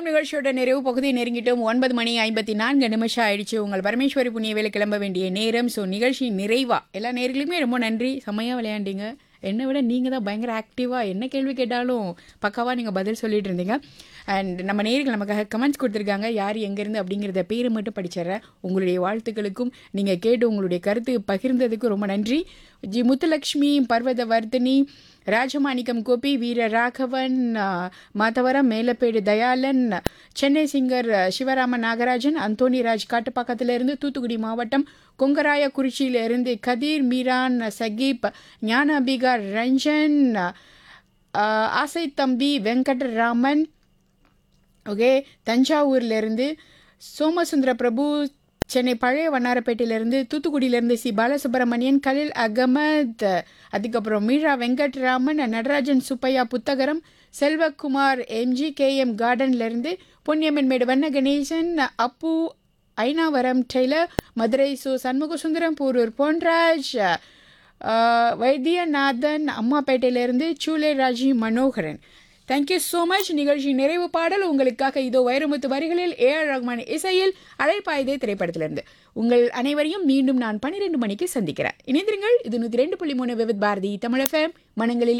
நிகழ்ச்சியோட நிறைவு பகுதி நெருங்கிட்டோம் ஒன்பது மணி ஐம்பத்தி நான்கு நிமிஷம் ஆயிடுச்சு உங்கள் பரமேஸ்வரி புண்ணியவேல கிளம்ப வேண்டிய நேரம் ஸோ நிகழ்ச்சி நிறைவா எல்லா நேர்களுமே ரொம்ப நன்றி செம்மையாக விளையாண்டீங்க என்னை விட நீங்கள் தான் பயங்கர ஆக்டிவாக என்ன கேள்வி கேட்டாலும் பக்காவாக நீங்கள் பதில் சொல்லிட்டு இருந்தீங்க அண்ட் நம்ம நேர்கள் நமக்காக கமெண்ட்ஸ் கொடுத்துருக்காங்க யார் எங்கேருந்து அப்படிங்கிறத பேரை மட்டும் படிச்சிடுறேன் உங்களுடைய வாழ்த்துக்களுக்கும் நீங்கள் கேட்டு உங்களுடைய கருத்து பகிர்ந்ததுக்கு ரொம்ப நன்றி ஜி முத்துலக்ஷ்மி பர்வத வர்த்தினி ராஜமாணிக்கம் கோபி வீர ராகவன் ஆ, மாதவரம் மேலப்பேடு தயாளன் சென்னை சிங்கர் ஆ, சிவராமன் நாகராஜன் அந்தோனி ராஜ் காட்டுப்பாக்கத்திலிருந்து தூத்துக்குடி மாவட்டம் கொங்கராயக்குறிச்சியிலிருந்து கதீர் மீரான் சகீப் ஞான அபிகார் ரஞ்சன் ஆ, ஆசை தம்பி வெங்கட்ராமன் ஓகே தஞ்சாவூர்லேருந்து சோமசுந்தர பிரபு சென்னை பழைய வண்ணாரப்பேட்டையிலேருந்து தூத்துக்குடியிலேருந்து சி பாலசுப்ரமணியன் கலில் அகமத் அதுக்கப்புறம் மீரா வெங்கட்ராமன் நடராஜன் சுப்பையா புத்தகரம் செல்வகுமார் எம்ஜி கேஎம் கார்டன்லேருந்து பொன்னியம்மன் வண்ண கணேசன் அப்பு ஐனாவரம் டெய்லர் மதுரை சு சண்முகசுந்தரம் பூரூர் பொன்ராஜ் ஆஹ், வைத்தியநாதன் அம்மாப்பேட்டையிலேருந்து சூலே Raji Manoharan thank you so much நிகழ்ச்சி நிறைவு பாடல் உங்களுக்காக இதோ வைரமுத்து வரிகளில் ஏ ஆர் ரஹ்மான் இசையில் அழைப்பாயுதே திரைப்படத்திலிருந்து உங்கள் அனைவரையும் மீண்டும் நான் பன்னிரெண்டு மணிக்கு சந்திக்கிறேன் இணைந்திருங்கள் இது நூற்றி ரெண்டு புள்ளி மூணு விவித் பாரதி தமிழ் FM மனங்களில்